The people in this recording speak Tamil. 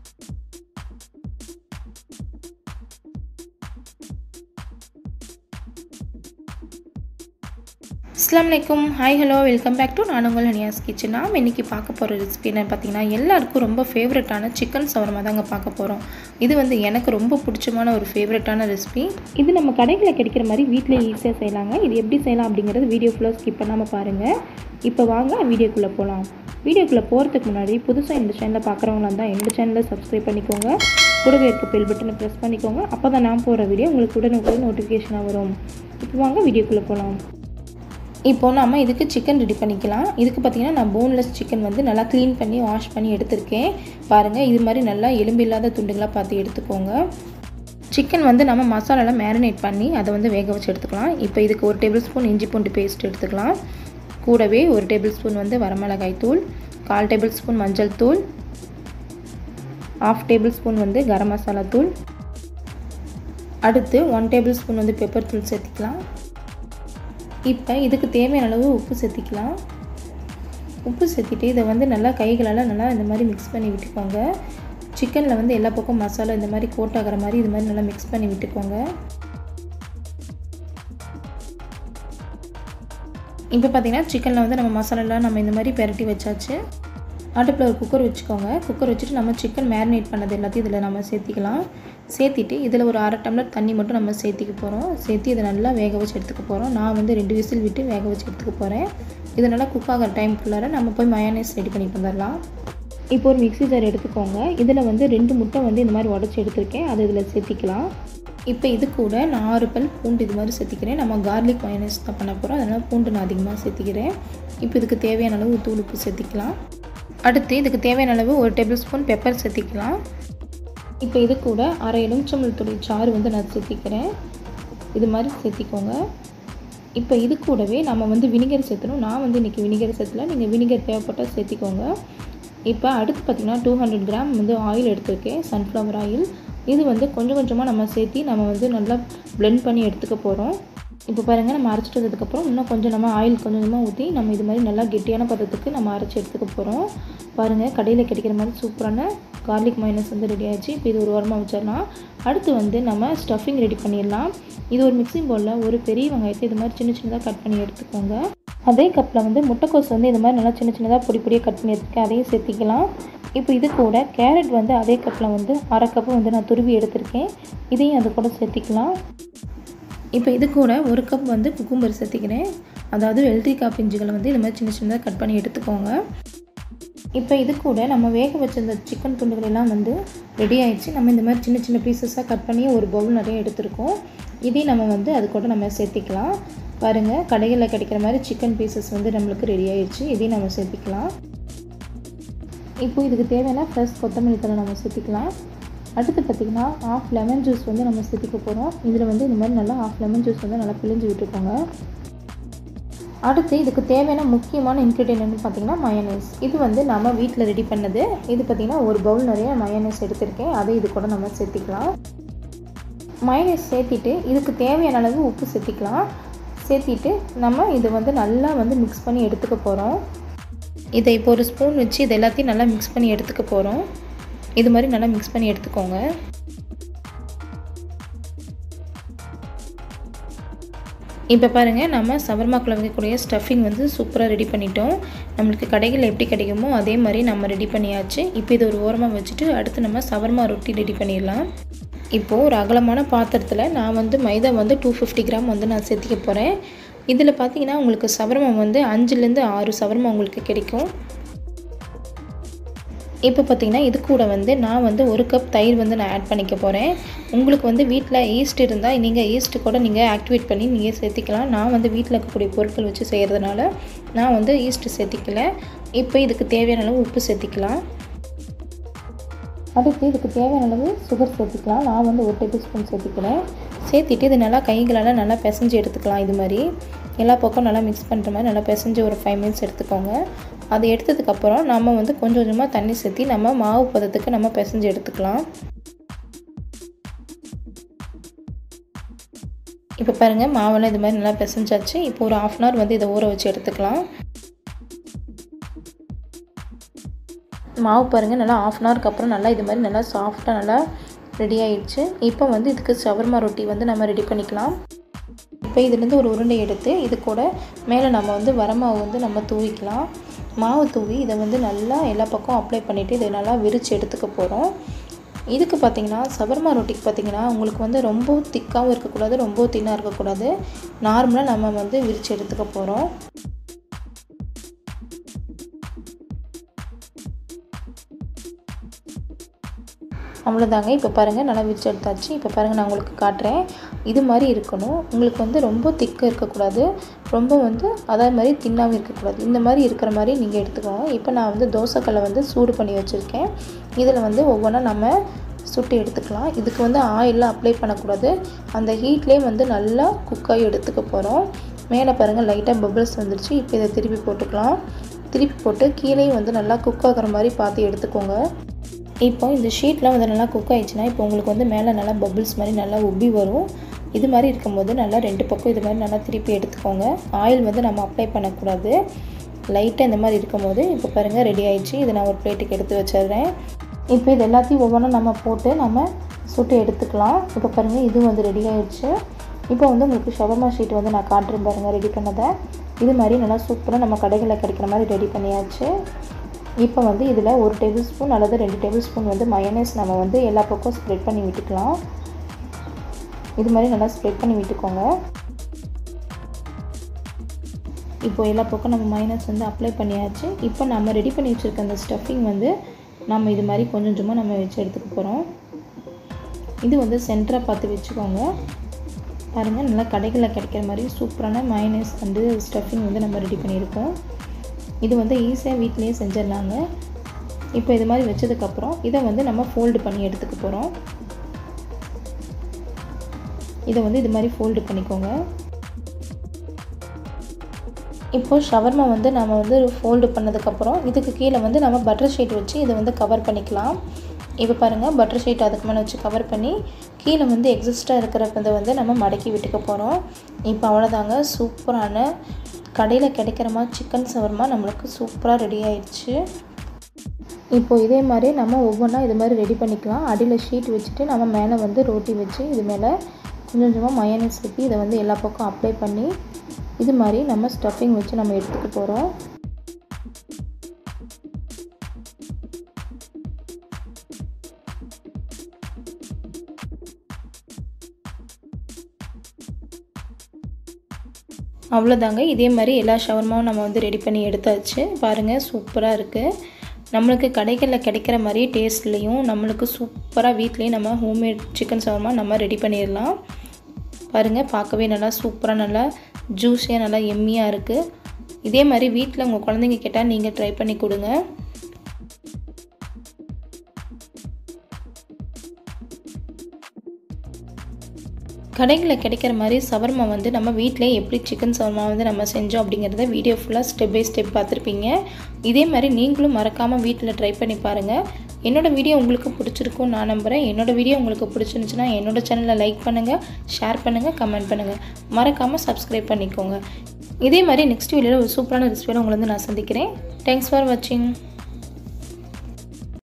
அஸ்லாம் வலைக்கும் hi hello welcome back to நான் உங்கள் ஹனியாஸ் கிச்சன் நாம் இன்றைக்கி பார்க்க போகிற ரெசிபி என்ன பார்த்தீங்கன்னா எல்லாருக்கும் ரொம்ப ஃபேவரட்டான சிக்கன் சவர்மா தாங்க பார்க்க போகிறோம் இது வந்து எனக்கு ரொம்ப பிடிச்சமான ஒரு ஃபேவரட்டான ரெசிபி இது நம்ம கடைகளில் கிடைக்கிற மாதிரி வீட்டில் ஈஸியாக செய்யலாங்க இது எப்படி செய்யலாம் அப்படிங்கிறது வீடியோ ஃபுல்லாக ஸ்கிப் பண்ணாமல் பாருங்கள் இப்போ வாங்க வீடியோக்குள்ளே போகலாம் வீடியோக்குள்ளே போகிறதுக்கு முன்னாடி புதுசாக இந்த சேனலில் பார்க்குறவங்களா இருந்தால் என்னோட சேனலை சப்ஸ்கிரைப் பண்ணிக்கோங்க கூடவே இருக்க பெல் பட்டனை ப்ரெஸ் பண்ணிக்கோங்க அப்போ தான் நான் போகிற வீடியோ உங்களுக்கு உடனுக்குடன் நோட்டிஃபிகேஷனாக வரும் இப்போ வாங்க வீடியோக்குள்ளே போகலாம் இப்போ நம்ம இதுக்கு சிக்கன் ரெடி பண்ணிக்கலாம் இதுக்கு பார்த்திங்கன்னா நான் போன்லெஸ் சிக்கன் வந்து நல்லா க்ளீன் பண்ணி வாஷ் பண்ணி எடுத்திருக்கேன் பாருங்கள் இது மாதிரி நல்லா எலும்பு இல்லாத துண்டுகளாக பார்த்து எடுத்துக்கோங்க சிக்கன் வந்து நம்ம மசாலாலாம் மேரினேட் பண்ணி அதை வந்து வேக வச்சு எடுத்துக்கலாம் இப்போ இதுக்கு ஒரு டேபிள் ஸ்பூன் இஞ்சி பூண்டு பேஸ்ட் எடுத்துக்கலாம் கூடவே ஒரு டேபிள் ஸ்பூன் வந்து வரமிளகாய் தூள் கால் டேபிள் ஸ்பூன் மஞ்சள் தூள் ஆஃப் டேபிள் ஸ்பூன் வந்து கரம் மசாலா தூள் அடுத்து ஒன் டேபிள் ஸ்பூன் வந்து பெப்பர் தூள் சேர்த்துக்கலாம் இப்போ இதுக்கு தேவையான அளவு உப்பு சேர்த்திக்கலாம் உப்பு சேர்த்திட்டு இதை வந்து நல்லா கைகளால் நல்லா இந்த மாதிரி மிக்ஸ் பண்ணி விட்டுக்கோங்க சிக்கனில் வந்து எல்லா பக்கம் மசாலா இந்த மாதிரி கோட் ஆகிற மாதிரி இது மாதிரி நல்லா மிக்ஸ் பண்ணி விட்டுக்கோங்க இப்போ பார்த்திங்கன்னா சிக்கனில் வந்து நம்ம மசாலாலாம் நம்ம இந்த மாதிரி பெரட்டி வச்சாச்சு அடுப்பில் ஒரு குக்கர் வச்சுக்கோங்க குக்கர் வச்சுட்டு நம்ம சிக்கன் மேரினேட் பண்ணது எல்லாத்தையும் இதில் நம்ம சேர்த்திக்கலாம் சேர்த்திட்டு இதில் ஒரு அரை டம்ளர் தண்ணி மட்டும் நம்ம சேர்த்திக்க போகிறோம் சேர்த்து இதை நல்லா வேக வச்சு எடுத்துக்க போகிறோம் நான் வந்து ரெண்டு விசில் விட்டு வேக வச்சு எடுத்துக்க போகிறேன் இது நல்லா குக் ஆகிற டைம்குள்ளார நம்ம போய் மயோனைஸ் ரெடி பண்ணி வந்துடலாம் இப்போ ஒரு மிக்ஸி ஜார் எடுத்துக்கோங்க இதில் வந்து ரெண்டு முட்டை வந்து இந்த மாதிரி உடச்சி எடுத்திருக்கேன் அதை இதில் சேர்த்திக்கலாம் இப்போ இது கூட நான் ஆறு பல் பூண்டு இது மாதிரி சேர்த்திக்கிறேன் நம்ம கார்லிக் மயோனைஸ் தான் பண்ண போகிறோம் அதனால் பூண்டு நான் அதிகமாக சேர்த்திக்கிறேன் இப்போ இதுக்கு தேவையான அளவு தூள் உப்பு சேர்த்திக்கலாம் அடுத்து இதுக்கு தேவையான அளவு ஒரு டேபிள் ஸ்பூன் பெப்பர் சேர்த்திக்கலாம் இப்போ இது கூட அரை எலுமிச்சம்பழத்துடைய சாறு வந்து நான் சேர்த்திக்கிறேன் இது மாதிரி சேர்த்திக்கோங்க இப்போ இது கூடவே நம்ம வந்து வினிகர் சேர்த்தணும் நான் வந்து இன்றைக்கி வினிகர் சேர்த்தல நீங்கள் வினிகர் தேவைப்பட்டால் சேர்த்திக்கோங்க இப்போ அடுத்து பார்த்திங்கன்னா டூ ஹண்ட்ரட் கிராம் வந்து ஆயில் எடுத்திருக்கேன் சன்ஃப்ளவர் ஆயில் இது வந்து கொஞ்சம் கொஞ்சமாக நம்ம சேர்த்தி நம்ம வந்து நல்லா பிளெண்ட் பண்ணி எடுத்துக்க போகிறோம் இப்போ பாருங்கள் நம்ம அரைச்சிட்டு வந்ததுக்கப்புறம் இன்னும் கொஞ்சம் நம்ம ஆயில் கொஞ்சம் கொஞ்சமாக ஊற்றி நம்ம இது மாதிரி நல்லா கெட்டியான பதத்துக்கு நம்ம அரைச்சி எடுத்துக்க போகிறோம் பாருங்கள் கடையில் கிடைக்கிற மாதிரி சூப்பரான கார்லிக் மைனஸ் வந்து ரெடி ஆகிடுச்சு இப்போ இது ஒரு வாரமாக வச்சிடலாம் அடுத்து வந்து நம்ம ஸ்டஃபிங் ரெடி பண்ணிடலாம் இது ஒரு மிக்சிங் பவுலில் ஒரு பெரிய வெங்காயத்தை இது மாதிரி சின்ன சின்னதாக கட் பண்ணி எடுத்துக்கோங்க அதே கப்பில் வந்து முட்டைக்கோஸ் வந்து இது மாதிரி நல்லா சின்ன சின்னதாக பொடி பொடியாக கட் பண்ணி எடுத்துக்கேன் அதையும் சேர்த்திக்கலாம் இப்போ இது கூட கேரட் வந்து அதே கப்பில் வந்து அரை கப்பு வந்து நான் துருவி எடுத்திருக்கேன் இதையும் அது கூட சேர்த்திக்கலாம் இப்போ இது கூட ஒரு கப் வந்து குக்கும்பர் சேர்த்திக்கிறேன் அதாவது வெள்ளரிக்காய் பிஞ்சுகளை வந்து இது மாதிரி சின்ன சின்னதாக கட் பண்ணி எடுத்துக்கோங்க இப்போ இது கூட நம்ம வேக வச்சிருந்த சிக்கன் துண்டுகள் எல்லாம் வந்து ரெடி ஆயிடுச்சு நம்ம இந்த மாதிரி சின்ன சின்ன பீசஸாக கட் பண்ணி ஒரு பவுல் நிறைய எடுத்திருக்கோம் இதையும் நம்ம வந்து அது கூட நம்ம சேர்த்திக்கலாம் பாருங்கள் கடைகளில் கிடைக்கிற மாதிரி சிக்கன் பீசஸ் வந்து நம்மளுக்கு ரெடி ஆயிடுச்சு இதையும் நம்ம சேர்த்திக்கலாம் இப்போ இதுக்கு தேவையான ஃப்ரெஷ் கொத்தமல்லி தலை நம்ம சேர்த்திக்கலாம் அடுத்து பார்த்திங்கன்னா ஆஃப் லெமன் ஜூஸ் வந்து நம்ம சேர்த்திக்க போகிறோம் இதில் வந்து இந்த மாதிரி நல்லா ஆஃப் லெமன் ஜூஸ் வந்து நல்லா பிழிஞ்சு விட்டுக்கோங்க அடுத்து இதுக்கு தேவையான முக்கியமான இன்க்ரீடியன்ட்னு பார்த்திங்கன்னா மயனைஸ் இது வந்து நம்ம வீட்டில் ரெடி பண்ணது இது பார்த்திங்கன்னா ஒரு பவுல் நிறைய மயனைஸ் எடுத்திருக்கேன் அதை இது கூட நம்ம சேர்த்திக்கலாம் மயனைஸ் சேர்த்திட்டு இதுக்கு தேவையான அளவு உப்பு சேர்த்திக்கலாம் சேர்த்திட்டு நம்ம இதை வந்து நல்லா வந்து மிக்ஸ் பண்ணி எடுத்துக்க போகிறோம் இதை இப்போ ஒரு ஸ்பூன் வச்சு இது எல்லாத்தையும் நல்லா மிக்ஸ் பண்ணி எடுத்துக்க போகிறோம் இது மாதிரி நல்லா மிக்ஸ் பண்ணி எடுத்துக்கோங்க இப்போ பாருங்கள் நம்ம சவர்மாக்குள்ள வைக்கக்கூடிய ஸ்டஃபிங் வந்து சூப்பராக ரெடி பண்ணிட்டோம் நம்மளுக்கு கடைகளில் எப்படி கிடைக்குமோ அதே மாதிரி நம்ம ரெடி பண்ணியாச்சு இப்போ இது ஒரு ஓரமாக வச்சுட்டு அடுத்து நம்ம சவர்மா ரொட்டி ரெடி பண்ணிடலாம் இப்போது ஒரு அகலமான பாத்திரத்தில் நான் வந்து மைதா வந்து டூ ஃபிஃப்டி கிராம் வந்து நான் சேர்த்திக்க போகிறேன் இதில் பார்த்தீங்கன்னா உங்களுக்கு சவர்மா வந்து அஞ்சுலேருந்து ஆறு சவர்மா உங்களுக்கு கிடைக்கும் இப்போ பார்த்திங்கன்னா இது கூட வந்து நான் வந்து ஒரு கப் தயிர் வந்து நான் ஆட் பண்ணிக்க போகிறேன் உங்களுக்கு வந்து வீட்டில் ஈஸ்ட் இருந்தால் நீங்கள் ஈஸ்ட்டு கூட நீங்கள் ஆக்டிவேட் பண்ணி நீங்கள் சேர்த்திக்கலாம் நான் வந்து வீட்டில் இருக்கக்கூடிய பொருட்கள் வச்சு செய்கிறதுனால நான் வந்து ஈஸ்ட்டு சேர்த்திக்கல இப்போ இதுக்கு தேவையான அளவு உப்பு சேர்த்திக்கலாம் அடுத்து இதுக்கு தேவையான அளவு சுகர் சேர்த்திக்கலாம் நான் வந்து ஒரு டேபிள் ஸ்பூன் சேர்த்திக்கிறேன் சேர்த்திட்டு இது நல்லா கைகளால் நல்லா பிசைஞ்சு எடுத்துக்கலாம் இது மாதிரி எல்லா பக்கம் நல்லா மிக்ஸ் பண்ணுற மாதிரி நல்லா பிசைஞ்சு ஒரு ஃபைவ் மினிட்ஸ் எடுத்துக்கோங்க அது எடுத்ததுக்கப்புறம் நம்ம வந்து கொஞ்சம் கொஞ்சமாக தண்ணி சேர்த்தி நம்ம மாவு பதத்துக்கு நம்ம பிசைஞ்சு எடுத்துக்கலாம் இப்போ பாருங்கள் மாவெல்லாம் இது மாதிரி நல்லா பிசைஞ்சாச்சு இப்போ ஒரு ஆஃப் அன் ஹவர் வந்து இதை ஊற வச்சு எடுத்துக்கலாம் மாவு பாருங்கள் நல்லா ஆஃப் அன் ஹவருக்கு அப்புறம் நல்லா இது மாதிரி நல்லா சாஃப்டாக நல்லா ரெடி ஆயிடுச்சு இப்போ வந்து இதுக்கு ஷவர்மா ரொட்டி வந்து நம்ம ரெடி பண்ணிக்கலாம் இப்போ இதுலேருந்து ஒரு உருண்டை எடுத்து இது கூட மேலே நம்ம வந்து வரமாவு வந்து நம்ம தூவிக்கலாம் மாவு தூவி இதை வந்து நல்லா எல்லா பக்கம் அப்ளை பண்ணிவிட்டு இதை நல்லா விரித்து எடுத்துக்க போகிறோம் இதுக்கு பார்த்திங்கன்னா சவர்மா ரொட்டிக்கு பார்த்திங்கன்னா உங்களுக்கு வந்து ரொம்ப திக்காகவும் இருக்கக்கூடாது ரொம்ப தின்னாக இருக்கக்கூடாது நார்மலாக நம்ம வந்து விரித்து எடுத்துக்க போகிறோம் அவ்வளோதாங்க இப்போ பாருங்கள் நல்லா விரிச்சு எடுத்தாச்சு இப்போ பாருங்கள் நான் உங்களுக்கு காட்டுறேன் இது மாதிரி இருக்கணும் உங்களுக்கு வந்து ரொம்ப திக்காக இருக்கக்கூடாது ரொம்ப வந்து அதே மாதிரி தின்னாகவும் இருக்கக்கூடாது இந்த மாதிரி இருக்கிற மாதிரி நீங்கள் எடுத்துக்கோங்க இப்போ நான் வந்து தோசைக்கல்லை வந்து சூடு பண்ணி வச்சுருக்கேன் இதில் வந்து ஒவ்வொன்றா நம்ம சுட்டு எடுத்துக்கலாம் இதுக்கு வந்து ஆயிலெலாம் அப்ளை பண்ணக்கூடாது அந்த ஹீட்லேயே வந்து நல்லா குக்காகி எடுத்துக்க போகிறோம் மேலே பாருங்கள் லைட்டாக பபிள்ஸ் வந்துருச்சு இப்போ இதை திருப்பி போட்டுக்கலாம் திருப்பி போட்டு கீழேயும் வந்து நல்லா குக் ஆகிற மாதிரி பார்த்து எடுத்துக்கோங்க இப்போ இந்த ஷீட்லாம் வந்து நல்லா குக் ஆயிடுச்சுன்னா இப்போ உங்களுக்கு வந்து மேலே நல்லா பபிள்ஸ் மாதிரி நல்லா உப்பி வரும் இது மாதிரி இருக்கும்போது நல்லா ரெண்டு பக்கம் இது மாதிரி நல்லா திருப்பி எடுத்துக்கோங்க ஆயில் வந்து நம்ம அப்ளை பண்ணக்கூடாது லைட்டாக இந்த மாதிரி இருக்கும்போது இப்போ பாருங்கள் ரெடி ஆயிடுச்சு இதை நான் ஒரு பிளேட்டுக்கு எடுத்து வச்சிடுறேன் இப்போ இது எல்லாத்தையும் ஒவ்வொன்றா நம்ம போட்டு நம்ம சுட்டு எடுத்துக்கலாம் இப்போ பாருங்கள் இது வந்து ரெடி ஆயிடுச்சு இப்போ வந்து உங்களுக்கு ஷவர்மா ஷீட் வந்து நான் காட்டுறேன் பாருங்கள் ரெடி பண்ணதை இது மாதிரி நல்லா சூப்பராக நம்ம கடைகளில் கிடைக்கிற மாதிரி ரெடி பண்ணியாச்சு இப்போ வந்து இதில் ஒரு டேபிள் ஸ்பூன் அல்லது ரெண்டு டேபிள் ஸ்பூன் வந்து மயனஸ் நம்ம வந்து எல்லா பக்கம் ஸ்ப்ரெட் பண்ணி விட்டுக்கலாம் இது மாதிரி நல்லா ஸ்ப்ரெட் பண்ணி விட்டுக்கோங்க இப்போ எல்லா பக்கம் நம்ம மைனஸ் வந்து அப்ளை பண்ணியாச்சு இப்போ நம்ம ரெடி பண்ணி வச்சுருக்க அந்த ஸ்டஃபிங் வந்து நம்ம இது மாதிரி கொஞ்சம் கொஞ்சமாக நம்ம வச்சு எடுத்துக்க போகிறோம் இது வந்து சென்டராக பார்த்து வச்சுக்கோங்க பாருங்கள் நல்லா கடைகளில் கிடைக்கிற மாதிரி சூப்பரான மைனஸ் வந்து ஸ்டஃபிங் வந்து நம்ம ரெடி பண்ணியிருக்கோம் இது வந்து ஈஸியாக வீட்லேயே செஞ்சிடலாங்க இப்போ இது மாதிரி வச்சதுக்கப்புறம் இதை வந்து நம்ம ஃபோல்டு பண்ணி எடுத்துக்க போகிறோம் இதை வந்து இது மாதிரி ஃபோல்டு பண்ணிக்கோங்க இப்போது ஷவர்மா வந்து நம்ம வந்து ஃபோல்டு பண்ணதுக்கப்புறம் இதுக்கு கீழே வந்து நம்ம பட்டர் ஷீட் வச்சு இதை வந்து கவர் பண்ணிக்கலாம் இப்போ பாருங்கள் பட்டர் ஷீட் அதுக்கு மேலே வச்சு கவர் பண்ணி கீழே வந்து எக்ஸிஸ்டாக இருக்கிறத வந்து நம்ம மடக்கி விட்டுக்க போகிறோம் இப்போ அவ்வளோதாங்க சூப்பரான கடையில் கிடைக்கிற மாதிரி சிக்கன் சவர்மா நம்மளுக்கு சூப்பராக ரெடி ஆயிடுச்சு இப்போ இதே மாதிரி நம்ம ஒவ்வொன்றா இது மாதிரி ரெடி பண்ணிக்கலாம் அடியில் ஷீட் வச்சுட்டு நம்ம மேலே வந்து ரோட்டி வச்சு இது மேலே கொஞ்சம் கொஞ்சமாக மயனஸ் ஊற்றி இதை வந்து எல்லா பக்கம் அப்ளை பண்ணி இது மாதிரி நம்ம ஸ்டஃபிங் வச்சு நம்ம எடுத்துக்க போகிறோம் அவ்வளோதாங்க இதே மாதிரி எல்லா ஷவர்மாவும் நம்ம வந்து ரெடி பண்ணி எடுத்தாச்சு பாருங்கள் சூப்பராக இருக்குது நம்மளுக்கு கடைகளில் கிடைக்கிற மாதிரி டேஸ்ட்லேயும் நம்மளுக்கு சூப்பராக வீட்லேயும் நம்ம ஹோம்மேட் சிக்கன் ஷவர்மா நம்ம ரெடி பண்ணிடலாம் பாருங்கள் பார்க்கவே நல்லா சூப்பராக நல்லா ஜூஸியாக நல்லா எம்மியாக இருக்குது இதே மாதிரி வீட்டில் உங்கள் குழந்தைங்க கேட்டால் நீங்கள் ட்ரை பண்ணி கொடுங்க கடைகளில் கிடைக்கிற மாதிரி சவர்மா வந்து நம்ம வீட்டிலே எப்படி சிக்கன் சவர்மா வந்து நம்ம செஞ்சோம் அப்படிங்கிறத வீடியோ ஃபுல்லாக ஸ்டெப் பை ஸ்டெப் பார்த்துருப்பீங்க இதே மாதிரி நீங்களும் மறக்காமல் வீட்டில் ட்ரை பண்ணி பாருங்கள் என்னோடய வீடியோ உங்களுக்கு பிடிச்சிருக்கும் நான் நம்புகிறேன் என்னோடய வீடியோ உங்களுக்கு பிடிச்சிருந்துச்சுன்னா என்னோடய சேனலை லைக் பண்ணுங்கள் ஷேர் பண்ணுங்கள் கமெண்ட் பண்ணுங்கள் மறக்காமல் சப்ஸ்கிரைப் பண்ணிக்கோங்க இதே மாதிரி நெக்ஸ்ட் வீடியோவில் ஒரு சூப்பரான ரெசிபியோட உங்களை வந்து நான் சந்திக்கிறேன் தேங்க்ஸ் ஃபார் வாட்சிங்